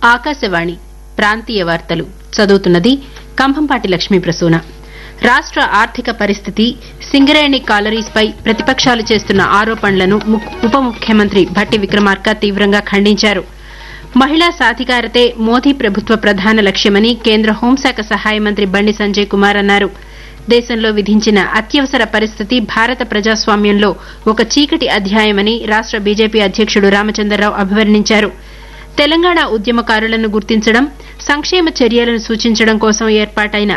ఆకాశవాణి ప్రాంతీయ వార్తలు చదువుతున్నది కంభంపాటి లక్ష్మీ ప్రసూన రాష్ట ఆర్థిక పరిస్థితి సింగరేణి కాలరీస్పై ప్రతిపక్షాలు చేస్తున్న ఆరోపణలను ము- ఉప ముఖ్యమంత్రి భట్టి విక్రమార్క తీవ్రంగా ఖండించారు మహిళా సాధికారతే మోదీ ప్రభుత్వ ప్రధాన లక్ష్యమని కేంద్ర హోంశాఖ సహాయ మంత్రి బండి సంజయ్ కుమార్ అన్నారు దేశంలో విధించిన అత్యవసర పరిస్థితి భారత ప్రజాస్వామ్యంలో ఒక చీకటి అధ్యాయమని రాష్ట బీజేపీ అధ్యకుడు రామచంద్రరావు అభివర్ణించారు తెలంగాణ ఉద్యమకారులను గుర్తించడం సంక్షేమ చర్యలను సూచించడం కోసం ఏర్పాటైన